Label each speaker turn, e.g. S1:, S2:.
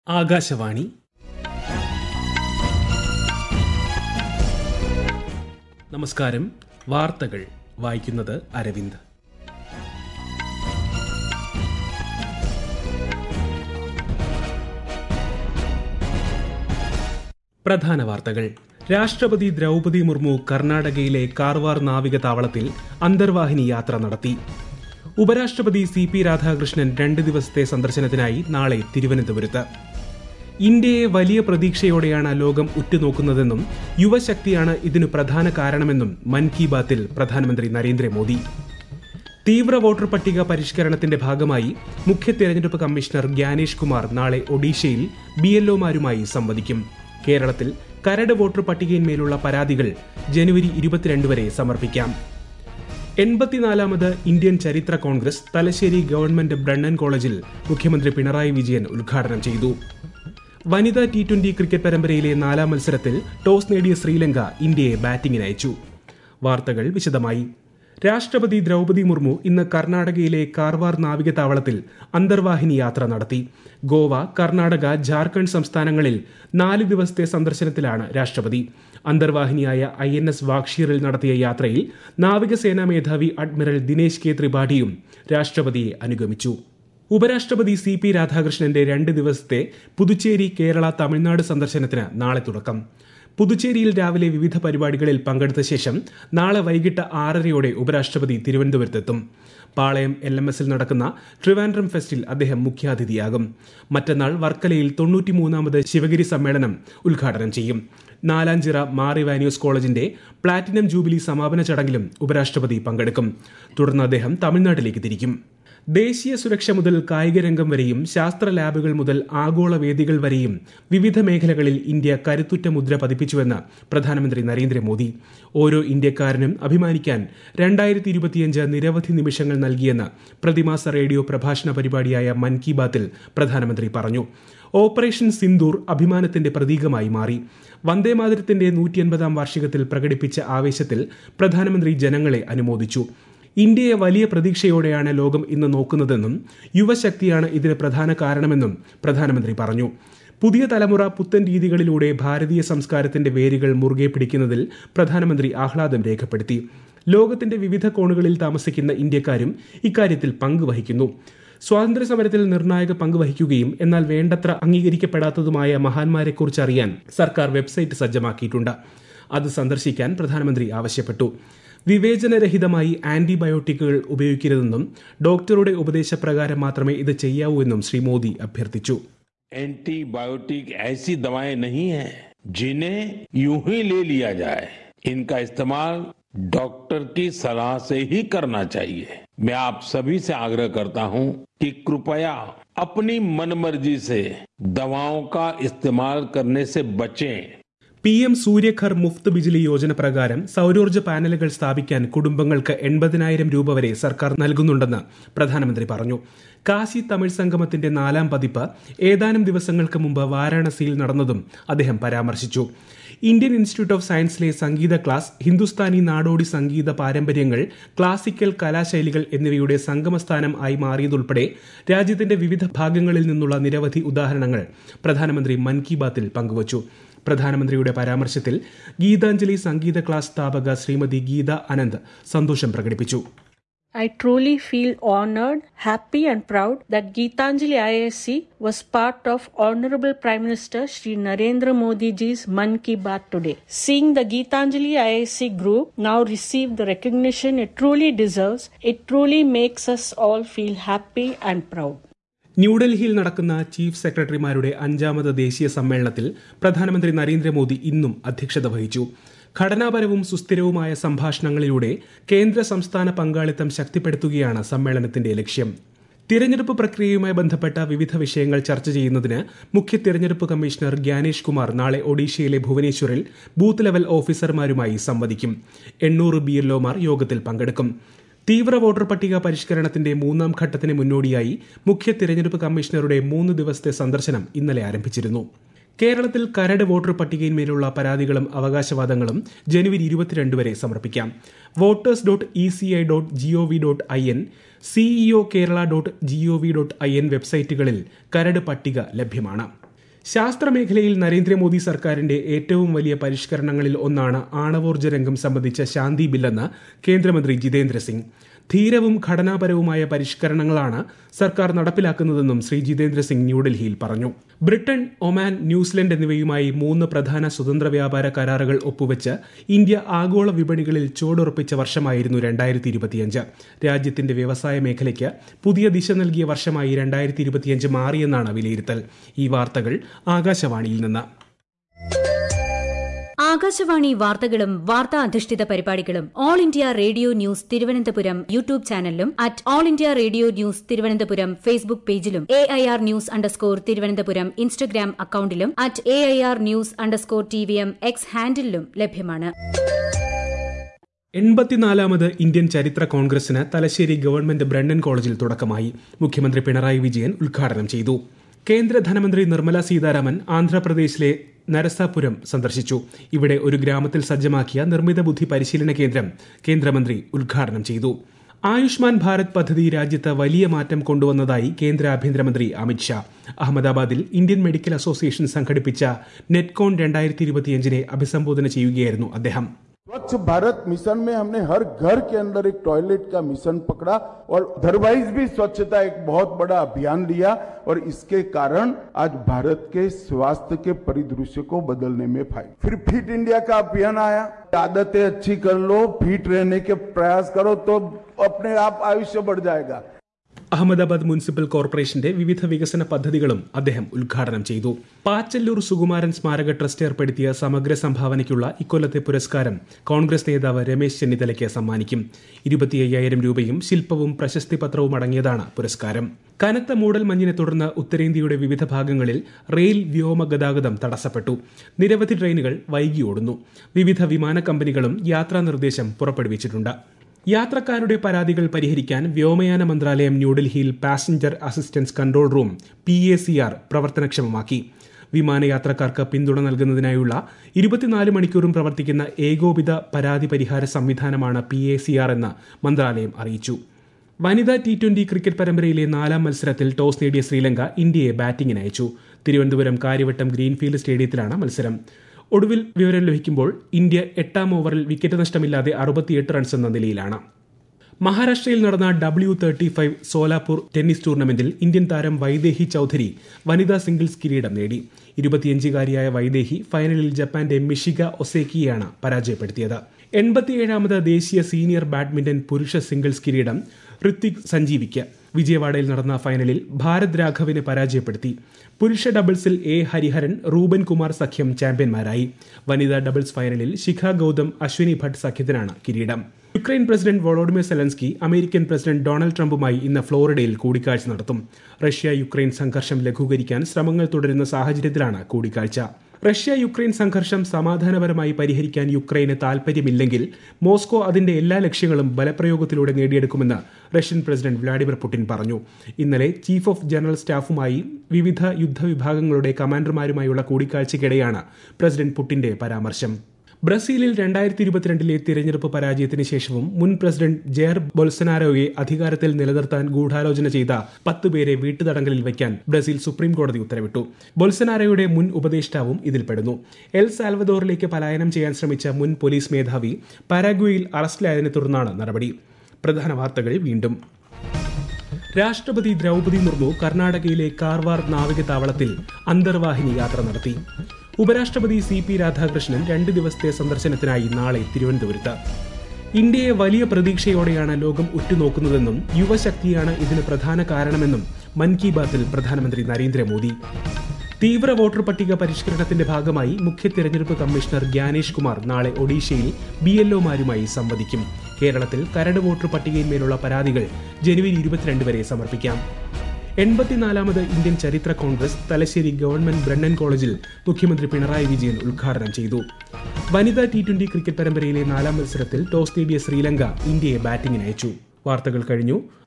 S1: ആകാശവാണി നമസ്കാരം വാർത്തകൾ വായിക്കുന്നത് അരവിന്ദ് പ്രധാന വാർത്തകൾ രാഷ്ട്രപതി ദ്രൗപതി മുർമു കർണാടകയിലെ കാർവാർ നാവിക താവളത്തിൽ അന്തർവാഹിനി യാത്ര നടത്തി ഉപരാഷ്ട്രപതി സി പി രാധാകൃഷ്ണൻ രണ്ട് ദിവസത്തെ സന്ദർശനത്തിനായി നാളെ തിരുവനന്തപുരത്ത് ഇന്ത്യയെ വലിയ പ്രതീക്ഷയോടെയാണ് ലോകം ഉറ്റുനോക്കുന്നതെന്നും യുവശക്തിയാണ് ഇതിനു പ്രധാന കാരണമെന്നും മൻ കി ബാത്തിൽ പ്രധാനമന്ത്രി നരേന്ദ്രമോദി തീവ്ര വോട്ടർ പട്ടിക പരിഷ്കരണത്തിന്റെ ഭാഗമായി മുഖ്യ തെരഞ്ഞെടുപ്പ് കമ്മീഷണർ ഗ്യാനേഷ് കുമാർ നാളെ ഒഡീഷയിൽ ബി എൽഒമാരുമായി സംവദിക്കും കേരളത്തിൽ കരട് വോട്ടർ പട്ടികയിന്മേലുള്ള പരാതികൾ ജനുവരി ഇരുപത്തിരണ്ട് വരെ സമർപ്പിക്കാം എൺപത്തിനാലാമത് ഇന്ത്യൻ ചരിത്ര കോൺഗ്രസ് തലശ്ശേരി ഗവൺമെന്റ് ബ്രണ്ണൻ കോളേജിൽ മുഖ്യമന്ത്രി പിണറായി വിജയൻ ഉദ്ഘാടനം ചെയ്തു വനിതാ ടി ട്വന്റി ക്രിക്കറ്റ് പരമ്പരയിലെ നാലാം മത്സരത്തിൽ ടോസ് നേടിയ ശ്രീലങ്ക ഇന്ത്യയെ ബാറ്റിംഗിന് അയച്ചു വാർത്തകൾ വിശദമായി രാഷ്ട്രപതി ദ്രൗപതി മുർമു ഇന്ന് കർണാടകയിലെ കാർവാർ നാവിക താവളത്തിൽ അന്തർവാഹിനി യാത്ര നടത്തി ഗോവ കർണാടക ജാർഖണ്ഡ് സംസ്ഥാനങ്ങളിൽ നാല് ദിവസത്തെ സന്ദർശനത്തിലാണ് രാഷ്ട്രപതി അന്തർവാഹിനിയായ ഐ എൻ എസ് വാക്ഷീറിൽ നടത്തിയ യാത്രയിൽ നാവികസേനാ മേധാവി അഡ്മിറൽ ദിനേശ് കെ ത്രിപാഠിയും രാഷ്ട്രപതിയെ അനുഗമിച്ചു ഉപരാഷ്ട്രപതി സി പി രാധാകൃഷ്ണന്റെ രണ്ട് ദിവസത്തെ പുതുച്ചേരി കേരള തമിഴ്നാട് സന്ദർശനത്തിന് നാളെ തുടക്കം പുതുച്ചേരിയിൽ രാവിലെ വിവിധ പരിപാടികളിൽ പങ്കെടുത്ത ശേഷം നാളെ വൈകിട്ട് ആറരയോടെ ഉപരാഷ്ട്രപതി തിരുവനന്തപുരത്തെത്തും പാളയം എൽ എം എസിൽ നടക്കുന്ന ട്രിവാൻഡ്രം ഫെസ്റ്റിൽ അദ്ദേഹം മുഖ്യാതിഥിയാകും മറ്റന്നാൾ വർക്കലയിൽ തൊണ്ണൂറ്റിമൂന്നാമത് ശിവഗിരി സമ്മേളനം ഉദ്ഘാടനം ചെയ്യും നാലാഞ്ചിറ മാർ ഇവാനിയോസ് കോളേജിന്റെ പ്ലാറ്റിനം ജൂബിലി സമാപന ചടങ്ങിലും ഉപരാഷ്ട്രപതി പങ്കെടുക്കും തുടർന്ന് അദ്ദേഹം തമിഴ്നാട്ടിലേക്ക് തിരിക്കും ദേശീയ സുരക്ഷ മുതൽ കായിക രംഗം വരെയും ശാസ്ത്ര ലാബുകൾ മുതൽ ആഗോള വേദികൾ വരെയും വിവിധ മേഖലകളിൽ ഇന്ത്യ കരുത്തുറ്റ മുദ്ര പതിപ്പിച്ചുവെന്ന് പ്രധാനമന്ത്രി നരേന്ദ്രമോദി ഓരോ ഇന്ത്യക്കാരനും അഭിമാനിക്കാൻ രണ്ടായിരത്തി ഇരുപത്തിയഞ്ച് നിരവധി നിമിഷങ്ങൾ നൽകിയെന്ന് പ്രതിമാസ റേഡിയോ പ്രഭാഷണ പരിപാടിയായ മൻ കി ബാത്തിൽ പ്രധാനമന്ത്രി പറഞ്ഞു ഓപ്പറേഷൻ സിന്ദൂർ അഭിമാനത്തിന്റെ പ്രതീകമായി മാറി വന്ദേമാതരത്തിന്റെ നൂറ്റി അൻപതാം വാർഷികത്തിൽ പ്രകടിപ്പിച്ച ആവേശത്തിൽ പ്രധാനമന്ത്രി ജനങ്ങളെ അനുമോദിച്ചു ഇന്ത്യയെ വലിയ പ്രതീക്ഷയോടെയാണ് ലോകം ഇന്ന് നോക്കുന്നതെന്നും യുവശക്തിയാണ് ഇതിന് പ്രധാന കാരണമെന്നും പ്രധാനമന്ത്രി പറഞ്ഞു പുതിയ തലമുറ പുത്തൻ രീതികളിലൂടെ ഭാരതീയ സംസ്കാരത്തിന്റെ വേരുകൾ മുറുകെ പിടിക്കുന്നതിൽ പ്രധാനമന്ത്രി ആഹ്ലാദം രേഖപ്പെടുത്തി ലോകത്തിന്റെ വിവിധ കോണുകളിൽ താമസിക്കുന്ന ഇന്ത്യക്കാരും ഇക്കാര്യത്തിൽ പങ്കുവഹിക്കുന്നു സ്വാതന്ത്ര്യ സമരത്തിൽ നിർണായക പങ്ക് വഹിക്കുകയും എന്നാൽ വേണ്ടത്ര അംഗീകരിക്കപ്പെടാത്തതുമായ മഹാന്മാരെക്കുറിച്ച് അറിയാൻ സർക്കാർ വെബ്സൈറ്റ് സജ്ജമാക്കിയിട്ടുണ്ട് അത് സന്ദർശിക്കാൻ പ്രധാനമന്ത്രി ആവശ്യപ്പെട്ടു വിവേചനരഹിതമായി ആന്റിബയോട്ടിക്കുകൾ ഉപയോഗിക്കരുതെന്നും ഡോക്ടറുടെ ഉപദേശപ്രകാരം മാത്രമേ ഇത് ചെയ്യാവൂ എന്നും ശ്രീ മോദി അഭ്യർത്ഥിച്ചു
S2: एंटीबायोटिक ऐसी दवाएं नहीं हैं जिन्हें यूं ही ले लिया जाए इनका इस्तेमाल डॉक्टर की सलाह से ही करना चाहिए मैं आप सभी से आग्रह करता हूं कि कृपया अपनी मनमर्जी से दवाओं का इस्तेमाल करने से बचें
S1: പി എം സൂര്യഘർ മുഫ്ത് ബിജിലി യോജന പ്രകാരം സൌരോർജ്ജ പാനലുകൾ സ്ഥാപിക്കാൻ കുടുംബങ്ങൾക്ക് എൺപതിനായിരം രൂപ വരെ സർക്കാർ നൽകുന്നുണ്ടെന്ന് പ്രധാനമന്ത്രി പറഞ്ഞു കാശി തമിഴ് സംഗമത്തിന്റെ നാലാം പതിപ്പ് ഏതാനും ദിവസങ്ങൾക്ക് മുമ്പ് വാരാണസിയിൽ നടന്നതും അദ്ദേഹം പരാമർശിച്ചു ഇന്ത്യൻ ഇൻസ്റ്റിറ്റ്യൂട്ട് ഓഫ് സയൻസിലെ സംഗീത ക്ലാസ് ഹിന്ദുസ്ഥാനി നാടോടി സംഗീത പാരമ്പര്യങ്ങൾ ക്ലാസിക്കൽ കലാശൈലികൾ എന്നിവയുടെ സംഗമസ്ഥാനം ആയി മാറിയതുൾപ്പെടെ രാജ്യത്തിന്റെ വിവിധ ഭാഗങ്ങളിൽ നിന്നുള്ള നിരവധി ഉദാഹരണങ്ങൾ പ്രധാനമന്ത്രി മൻ കി ബാത്തിൽ പങ്കുവച്ചു പ്രധാനമന്ത്രിയുടെ പരാമർശത്തിൽ ഗീതാഞ്ജലി സംഗീത ക്ലാസ് സ്ഥാപക ശ്രീമതി ഗീത അനന്ത് സന്തോഷം പ്രകടിപ്പിച്ചു
S3: I truly feel honored, happy, and proud that Geetanjali ISC was part of Honorable Prime Minister Shri Narendra Modi ji's Man Ki Baat today. Seeing the Geetanjali ISC group now receive the recognition it truly deserves, it truly makes us all feel happy and proud.
S1: ന്യൂഡൽഹിയിൽ നടക്കുന്ന chief സെക്രട്ടറിമാരുടെ അഞ്ചാമത് ദേശീയ സമ്മേളനത്തിൽ പ്രധാനമന്ത്രി നരേന്ദ്രമോദി ഇന്നും അധ്യക്ഷത വഹിച്ചു ഘടനാപരവും സുസ്ഥിരവുമായ സംഭാഷണങ്ങളിലൂടെ കേന്ദ്ര സംസ്ഥാന പങ്കാളിത്തം ശക്തിപ്പെടുത്തുകയാണ് സമ്മേളനത്തിന്റെ ലക്ഷ്യം തിരഞ്ഞെടുപ്പ് പ്രക്രിയയുമായി ബന്ധപ്പെട്ട വിവിധ വിഷയങ്ങൾ ചർച്ച ചെയ്യുന്നതിന് മുഖ്യ തിരഞ്ഞെടുപ്പ് കമ്മീഷണർ ഗ്യാനേഷ് കുമാർ നാളെ ഒഡീഷയിലെ ഭുവനേശ്വറിൽ ബൂത്ത് ലെവൽ ഓഫീസർമാരുമായി സംവദിക്കും എണ്ണൂറ് ബി എൽഒമാർ യോഗത്തിൽ പങ്കെടുക്കും തീവ്ര വോട്ടർ പട്ടിക പരിഷ്കരണത്തിന്റെ മൂന്നാം ഘട്ടത്തിന് മുന്നോടിയായി മുഖ്യ തിരഞ്ഞെടുപ്പ് കമ്മീഷണറുടെ മൂന്ന് ദിവസത്തെ സന്ദർശനം ഇന്നലെ ആരംഭിച്ചിരുന്നു കേരളത്തിൽ കരട് വോട്ടർ പട്ടികയിന്മേലുള്ള പരാതികളും അവകാശവാദങ്ങളും ജനുവരി ഇരുപത്തിരണ്ട് വരെ സമർപ്പിക്കാം voters dot E C I dot G O V dot I N CEO Kerala dot G O V dot I N വെബ്സൈറ്റുകളിൽ കരട് പട്ടിക ലഭ്യമാണ് ശാസ്ത്രമേഖലയിൽ നരേന്ദ്രമോദി സർക്കാരിന്റെ ഏറ്റവും വലിയ പരിഷ്കരണങ്ങളിൽ ഒന്നാണ് ആണവോർജ്ജ രംഗം സംബന്ധിച്ച ശാന്തി ബില്ലെന്ന് കേന്ദ്രമന്ത്രി ജിതേന്ദ്ര സിംഗ് ധീരവും ഘടനാപരവുമായ പരിഷ്കരണങ്ങളാണ് സർക്കാർ നടപ്പിലാക്കുന്നതെന്നും ശ്രീ ജിതേന്ദ്ര സിംഗ് ന്യൂഡൽഹിയിൽ പറഞ്ഞു ബ്രിട്ടൻ ഒമാൻ ന്യൂസിലൻഡ് എന്നിവയുമായി മൂന്ന് പ്രധാന സ്വതന്ത്ര വ്യാപാര കരാറുകൾ ഒപ്പുവെച്ച് ഇന്ത്യ ആഗോള വിപണികളിൽ ചുവടുറപ്പിച്ച വർഷമായിരുന്നു രണ്ടായിരത്തി ഇരുപത്തിയഞ്ച് രാജ്യത്തിന്റെ വ്യവസായ മേഖലയ്ക്ക് പുതിയ ദിശ നൽകിയ വർഷമായി രണ്ടായിരത്തി ഇരുപത്തിയഞ്ച് മാറിയെന്നാണ് വിലയിരുത്തൽ ഈ വാർത്തകൾ ആകാശവാണിയിൽ നിന്ന്
S4: ആകാശവാണി വാർത്തകളും വാർത്താ അധിഷ്ഠിത പരിപാടികളും All India Radio News Thiruvananthapuram YouTube ചാനലിലും at All India Radio News Thiruvananthapuram Facebook പേജിലും A I R news underscore Thiruvananthapuram Instagram അക്കൌണ്ടിലും at A I R news underscore T V M X ഹാൻഡിലും ലഭ്യമാണ്
S1: എൺപത്തിനാലാമത് ഇന്ത്യൻ ചരിത്ര കോൺഗ്രസിന് തലശ്ശേരി ഗവൺമെന്റ് ബ്രണ്ടൻ കോളേജിൽ തുടക്കമായി മുഖ്യമന്ത്രി പിണറായി വിജയൻ ഉദ്ഘാടനം ചെയ്തു കേന്ദ്ര ധനമന്ത്രി നിർമ്മല സീതാരാമൻ ആന്ധ്രാപ്രദേശിലെ നരസാപുരം സന്ദർശിച്ചു ഇവിടെ ഒരു ഗ്രാമത്തിൽ സജ്ജമാക്കിയ നിർമ്മിത ബുദ്ധി പരിശീലന കേന്ദ്രം കേന്ദ്രമന്ത്രി ഉദ്ഘാടനം ചെയ്തു ആയുഷ്മാൻ ഭാരത് പദ്ധതി രാജ്യത്ത് വലിയ മാറ്റം കൊണ്ടുവന്നതായി കേന്ദ്ര ആഭ്യന്തരമന്ത്രി അമിത്ഷാ അഹമ്മദാബാദിൽ ഇന്ത്യൻ മെഡിക്കൽ അസോസിയേഷൻ സംഘടിപ്പിച്ച നെറ്റ്കോൺ രണ്ടായിരത്തി ഇരുപത്തിയഞ്ചിനെ അഭിസംബോധന ചെയ്യുകയായിരുന്നു അദ്ദേഹം
S5: स्वच्छ भारत मिशन में हमने हर घर के अंदर एक टॉयलेट का मिशन पकड़ा और अदरवाइज भी स्वच्छता एक बहुत बड़ा अभियान लिया और इसके कारण आज भारत के स्वास्थ्य के परिदृश्य को बदलने में फाई फिर फिट इंडिया का अभियान आया आदतें अच्छी कर लो फिट रहने के प्रयास करो तो अपने आप आयुष्य बढ़ जाएगा
S1: അഹമ്മദാബാദ് മുനിസിപ്പൽ കോർപ്പറേഷന്റെ വിവിധ വികസന പദ്ധതികളും അദ്ദേഹം ഉദ്ഘാടനം ചെയ്തു പാച്ചല്ലൂർ സുകുമാരൻ സ്മാരക ട്രസ്റ്റ് ഏർപ്പെടുത്തിയ സമഗ്ര സംഭാവനയ്ക്കുള്ള ഇക്കൊല്ലത്തെ പുരസ്കാരം കോൺഗ്രസ് നേതാവ് രമേശ് ചെന്നിത്തലയ്ക്ക് സമ്മാനിക്കും ഇരുപത്തി അയ്യായിരം രൂപയും ശില്പവും പ്രശസ്തി പത്രവും അടങ്ങിയതാണ് പുരസ്കാരം കനത്ത മൂടൽ മഞ്ഞിനെ തുടർന്ന് ഉത്തരേന്ത്യയുടെ വിവിധ ഭാഗങ്ങളിൽ റെയിൽ വ്യോമ ഗതാഗതം തടസ്സപ്പെട്ടു നിരവധി ട്രെയിനുകൾ വൈകി ഓടുന്നു വിവിധ വിമാന കമ്പനികളും യാത്രാ നിർദ്ദേശം പുറപ്പെടുവിച്ചിട്ടുണ്ട് യാത്രക്കാരുടെ പരാതികൾ പരിഹരിക്കാൻ വ്യോമയാന മന്ത്രാലയം ന്യൂഡൽഹിയിൽ passenger assistance control room P A C R പ്രവർത്തനക്ഷമമാക്കി വിമാനയാത്രക്കാർക്ക് പിന്തുണ നൽകുന്നതിനായുള്ള ഇരുപത്തിനാല് മണിക്കൂറും പ്രവർത്തിക്കുന്ന ഏകോപിത പരാതി പരിഹാര സംവിധാനമാണ് പി എ സി ആർ എന്ന് മന്ത്രാലയം അറിയിച്ചു വനിതാ ടി ട്വന്റി ക്രിക്കറ്റ് പരമ്പരയിലെ നാലാം മത്സരത്തിൽ ടോസ് നേടിയ ശ്രീലങ്ക ഇന്ത്യയെ ബാറ്റിംഗിന് അയച്ചു തിരുവനന്തപുരം കാര്യവട്ടം ഗ്രീൻഫീൽഡ് സ്റ്റേഡിയത്തിലാണ് മത്സരം ഒടുവിൽ വിവരം ലഭിക്കുമ്പോൾ ഇന്ത്യ എട്ടാം ഓവറിൽ വിക്കറ്റ് നഷ്ടമില്ലാതെ അറുപത്തിയെട്ട് റൺസ് എന്ന നിലയിലാണ് മഹാരാഷ്ട്രയിൽ നടന്ന W thirty five Solapur tennis ടൂർണമെന്റിൽ ഇന്ത്യൻ താരം വൈദേഹി ചൌധരി വനിതാ സിംഗിൾസ് കിരീടം നേടി ഇരുപത്തിയഞ്ചുകാരിയായ വൈദേഹി ഫൈനലിൽ ജപ്പാന്റെ മിഷിക ഒസേക്കിയെയാണ് പരാജയപ്പെടുത്തിയത് എൺപത്തിയേഴാമത് ദേശീയ സീനിയർ ബാഡ്മിന്റൺ പുരുഷ സിംഗിൾസ് കിരീടം ഋത്വിക് സഞ്ജീവിക്ക് വിജയവാഡയിൽ നടന്ന ഫൈനലിൽ ഭാരത് രാഘവിനെ പരാജയപ്പെടുത്തി പുരുഷ ഡബിൾസിൽ എ ഹരിഹരൻ റൂബൻ കുമാർ സഖ്യം ചാമ്പ്യന്മാരായി വനിതാ ഡബിൾസ് ഫൈനലിൽ ശിഖ ഗൌതം അശ്വിനി ഭട്ട് സഖ്യത്തിനാണ് കിരീടം Ukraine president Volodymyr Zelensky American president Donald ട്രംപുമായി ഇന്ന് ഫ്ലോറിഡയിൽ കൂടിക്കാഴ്ച നടത്തും റഷ്യ യുക്രൈൻ സംഘർഷം ലഘൂകരിക്കാൻ ശ്രമങ്ങൾ തുടരുന്ന സാഹചര്യത്തിലാണ് കൂടിക്കാഴ്ച റഷ്യ യുക്രൈൻ സംഘർഷം സമാധാനപരമായി പരിഹരിക്കാൻ യുക്രൈന് താൽപര്യമില്ലെങ്കിൽ മോസ്കോ അതിന്റെ എല്ലാ ലക്ഷ്യങ്ങളും ബലപ്രയോഗത്തിലൂടെ നേടിയെടുക്കുമെന്ന് റഷ്യൻ പ്രസിഡന്റ് വ്ളാഡിമിർ പുടിൻ പറഞ്ഞു ഇന്നലെ ചീഫ് ഓഫ് ജനറൽ സ്റ്റാഫുമായി വിവിധ യുദ്ധവിഭാഗങ്ങളുടെ കമാൻഡർമാരുമായുള്ള കൂടിക്കാഴ്ചയ്ക്കിടെയാണ് പ്രസിഡന്റ് പുടിന്റെ പരാമർശം ബ്രസീലിൽ രണ്ടായിരത്തി ഇരുപത്തിരണ്ടിലെ തിരഞ്ഞെടുപ്പ് പരാജയത്തിന് ശേഷവും മുൻ പ്രസിഡന്റ് ജെയർ ബൊൽസനാരോയെ അധികാരത്തിൽ നിലനിർത്താൻ ഗൂഢാലോചന ചെയ്ത പത്ത് പേരെ വീട്ടുതടങ്കലിൽ വയ്ക്കാൻ ബ്രസീൽ സുപ്രീം കോടതി ഉത്തരവിട്ടു ബൊൽസനാരോയുടെ മുൻ ഉപദേഷ്ടാവും ഇതിൽപ്പെടുന്നു എൽ സാൽവദോറിലേക്ക് പലായനം ചെയ്യാൻ ശ്രമിച്ച മുൻ പോലീസ് മേധാവി പാരാഗ്വേയിൽ അറസ്റ്റിലായതിനെ തുടർന്നാണ് നടപടി പ്രധാന വാർത്തകൾ വീണ്ടും രാഷ്ട്രപതി ദ്രൗപദി മുർമു കർണാടകയിലെ കാർവാർ നാവികതാവളത്തിൽ അന്തർവാഹിനി യാത്ര നടത്തി ഉപരാഷ്ട്രപതി സി പി രാധാകൃഷ്ണൻ രണ്ട് ദിവസത്തെ സന്ദർശനത്തിനായി നാളെ തിരുവനന്തപുരത്ത് ഇന്ത്യയെ വലിയ പ്രതീക്ഷയോടെയാണ് ലോകം ഉറ്റുനോക്കുന്നതെന്നും യുവശക്തിയാണ് ഇതിന് പ്രധാന കാരണമെന്നും മൻ കി ബാത്തിൽ പ്രധാനമന്ത്രി നരേന്ദ്രമോദി തീവ്ര വോട്ടർ പട്ടിക പരിഷ്കരണത്തിന്റെ ഭാഗമായി മുഖ്യ തെരഞ്ഞെടുപ്പ് കമ്മീഷണർ ഗ്യാനേഷ് കുമാർ നാളെ ഒഡീഷയിൽ ബി എൽഒമാരുമായി സംവദിക്കും കേരളത്തിൽ കരട് വോട്ടർ പട്ടികയിന്മേലുള്ള പരാതികൾ ജനുവരി ഇരുപത്തിരണ്ട് വരെ സമർപ്പിക്കാം എൺപത്തിനാലാമത് ഇന്ത്യൻ ചരിത്ര കോൺഗ്രസ് തലശ്ശേരി ഗവൺമെന്റ് ബ്രണ്ണൻ കോളേജിൽ മുഖ്യമന്ത്രി പിണറായി വിജയൻ ഉദ്ഘാടനം ചെയ്തു വനിതാ ടി ട്വന്റി ക്രിക്കറ്റ് പരമ്പരയിലെ നാലാം മത്സരത്തിൽ ടോസ് നേടിയ ശ്രീലങ്ക ഇന്ത്യയെ ബാറ്റിംഗിന് അയച്ചു വാർത്തകൾ കഴിഞ്ഞു